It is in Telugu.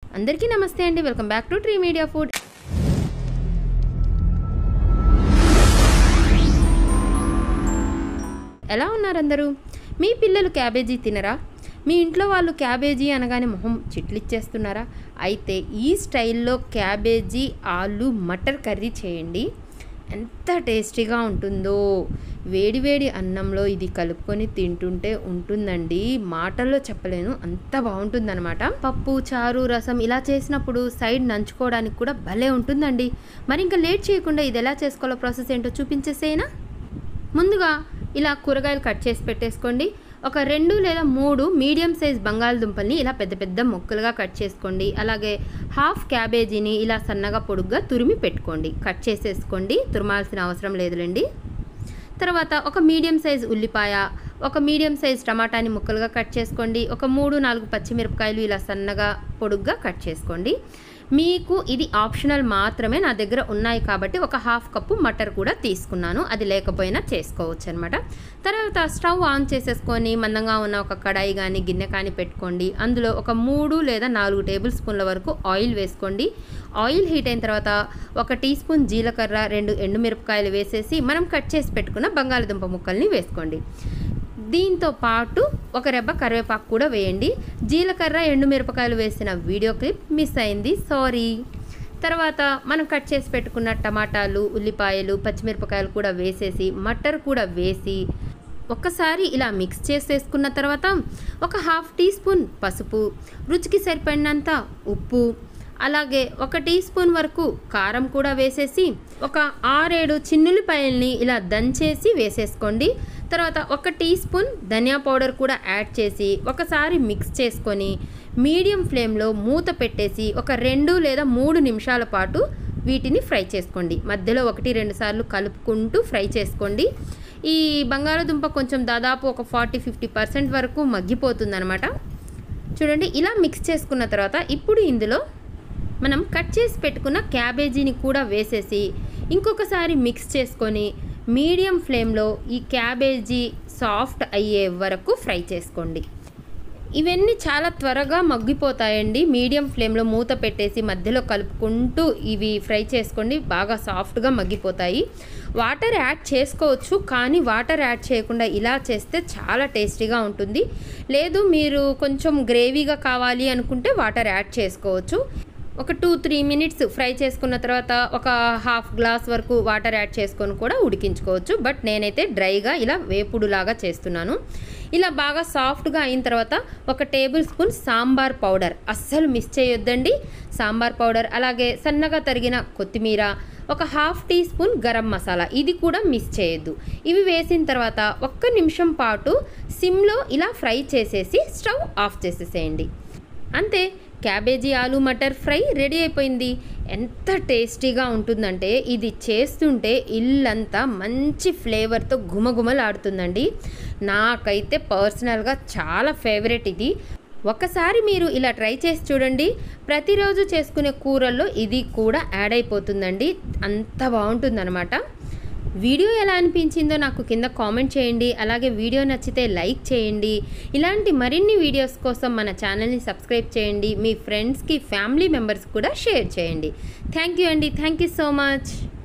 అందరికీ నమస్తే అండి welcome back to tree media food ఎలా ఉన్నారు అందరూ మీ పిల్లలు క్యాబేజీ తినరా మీ ఇంట్లో వాళ్ళు క్యాబేజీ అనగానే మొహం చిట్లిచ్చేస్తున్నారా అయితే ఈ స్టైల్లో క్యాబేజీ ఆలు మటర్ కర్రీ చేయండి ఎంత టేస్టీగా ఉంటుందో వేడివేడి అన్నంలో ఇది కలుపుకొని తింటుంటే ఉంటుందండి మాటల్లో చెప్పలేను అంత బాగుంటుందన్నమాట పప్పు చారు రసం ఇలా చేసినప్పుడు సైడ్ నంచుకోవడానికి కూడా భలే ఉంటుందండి మరి ఇంకా లేట్ చేయకుండా ఇది ఎలా చేసుకోవాలో ప్రాసెస్ ఏంటో చూపించేసేనా ముందుగా ఇలా కూరగాయలు కట్ చేసి పెట్టేసుకోండి ఒక రెండు లేదా మూడు మీడియం సైజ్ బంగాళదుంపల్ని ఇలా పెద్ద పెద్ద ముక్కలుగా కట్ చేసుకోండి అలాగే హాఫ్ క్యాబేజీని ఇలా సన్నగా పొడుగ్గా తురిమి పెట్టుకోండి కట్ చేసేసుకోండి తురమాల్సిన అవసరం లేదులేండి తర్వాత ఒక మీడియం సైజ్ ఉల్లిపాయ ఒక మీడియం సైజ్ టమాటాని ముక్కలుగా కట్ చేసుకోండి ఒక మూడు నాలుగు పచ్చిమిరపకాయలు ఇలా సన్నగా పొడుగ్గా కట్ చేసుకోండి మీకు ఇది ఆప్షనల్ మాత్రమే నా దగ్గర ఉన్నాయి కాబట్టి ఒక హాఫ్ కప్పు మటర్ కూడా తీసుకున్నాను అది లేకపోయినా చేసుకోవచ్చు అనమాట తర్వాత స్టవ్ ఆన్ చేసేసుకొని మందంగా ఉన్న ఒక కడాయి కానీ గిన్నె కానీ పెట్టుకోండి అందులో ఒక మూడు లేదా నాలుగు టేబుల్ స్పూన్ల వరకు ఆయిల్ వేసుకోండి ఆయిల్ హీట్ అయిన తర్వాత ఒక టీ స్పూన్ జీలకర్ర రెండు ఎండుమిరపకాయలు వేసేసి మనం కట్ చేసి పెట్టుకున్న బంగాళదుంప ముక్కల్ని వేసుకోండి దీంతో పాటు ఒక రెబ్బ కరివేపాకు కూడా వేయండి జీలకర్ర ఎండుమిరపకాయలు వేసిన వీడియో క్లిప్ మిస్ అయింది సారీ తర్వాత మనం కట్ చేసి పెట్టుకున్న టమాటాలు ఉల్లిపాయలు పచ్చిమిరపకాయలు కూడా వేసేసి మటర్ కూడా వేసి ఒక్కసారి ఇలా మిక్స్ చేసేసుకున్న తర్వాత ఒక హాఫ్ టీ స్పూన్ పసుపు రుచికి సరిపడినంత ఉప్పు అలాగే ఒక టీ స్పూన్ వరకు కారం కూడా వేసేసి ఒక ఆరేడు చిన్నులపాయల్ని ఇలా దంచేసి వేసేసుకోండి తర్వాత ఒక టీ స్పూన్ ధనియా పౌడర్ కూడా యాడ్ చేసి ఒకసారి మిక్స్ చేసుకొని మీడియం ఫ్లేమ్లో మూత పెట్టేసి ఒక రెండు లేదా మూడు నిమిషాల పాటు వీటిని ఫ్రై చేసుకోండి మధ్యలో ఒకటి రెండు సార్లు కలుపుకుంటూ ఫ్రై చేసుకోండి ఈ బంగాళదుంప కొంచెం దాదాపు ఒక ఫార్టీ ఫిఫ్టీ పర్సెంట్ వరకు మగ్గిపోతుందనమాట చూడండి ఇలా మిక్స్ చేసుకున్న తర్వాత ఇప్పుడు ఇందులో మనం కట్ చేసి పెట్టుకున్న క్యాబేజీని కూడా వేసేసి ఇంకొకసారి మిక్స్ చేసుకొని మీడియం ఫ్లేమ్లో ఈ క్యాబేజీ సాఫ్ట్ అయ్యే వరకు ఫ్రై చేసుకోండి ఇవన్నీ చాలా త్వరగా మగ్గిపోతాయండి మీడియం ఫ్లేమ్లో మూత పెట్టేసి మధ్యలో కలుపుకుంటూ ఇవి ఫ్రై చేసుకోండి బాగా సాఫ్ట్గా మగ్గిపోతాయి వాటర్ యాడ్ చేసుకోవచ్చు కానీ వాటర్ యాడ్ చేయకుండా ఇలా చేస్తే చాలా టేస్టీగా ఉంటుంది లేదు మీరు కొంచెం గ్రేవీగా కావాలి అనుకుంటే వాటర్ యాడ్ చేసుకోవచ్చు ఒక టూ త్రీ మినిట్స్ ఫ్రై చేసుకున్న తర్వాత ఒక హాఫ్ గ్లాస్ వరకు వాటర్ యాడ్ చేసుకొని కూడా ఉడికించుకోవచ్చు బట్ నేనైతే డ్రైగా ఇలా వేపుడులాగా చేస్తున్నాను ఇలా బాగా సాఫ్ట్గా అయిన తర్వాత ఒక టేబుల్ స్పూన్ సాంబార్ పౌడర్ అస్సలు మిస్ చేయొద్దండి సాంబార్ పౌడర్ అలాగే సన్నగా తరిగిన కొత్తిమీర ఒక half teaspoon garam masala ఇది కూడా మిస్ చేయొద్దు ఇవి వేసిన తర్వాత ఒక్క నిమిషం పాటు సిమ్లో ఇలా ఫ్రై చేసేసి స్టవ్ ఆఫ్ చేసేసేయండి అంతే క్యాబేజీ ఆలు మటర్ ఫ్రై రెడీ అయిపోయింది ఎంత టేస్టీగా ఉంటుందంటే ఇది చేస్తుంటే ఇల్లంతా మంచి ఫ్లేవర్తో గుమగుమలాడుతుందండి నాకైతే పర్సనల్గా చాలా ఫేవరెట్ ఇది ఒకసారి మీరు ఇలా ట్రై చేసి చూడండి ప్రతిరోజు చేసుకునే కూరల్లో ఇది కూడా యాడ్ అయిపోతుందండి అంత బాగుంటుందన్నమాట వీడియో ఎలా అనిపించిందో నాకు కింద కామెంట్ చేయండి అలాగే వీడియో నచ్చితే లైక్ చేయండి ఇలాంటి మరిన్ని వీడియోస్ కోసం మన ఛానల్ని సబ్స్క్రైబ్ చేయండి మీ ఫ్రెండ్స్కి ఫ్యామిలీ మెంబర్స్ కూడా షేర్ చేయండి థ్యాంక్ యూ అండి థ్యాంక్ యూ సో మచ్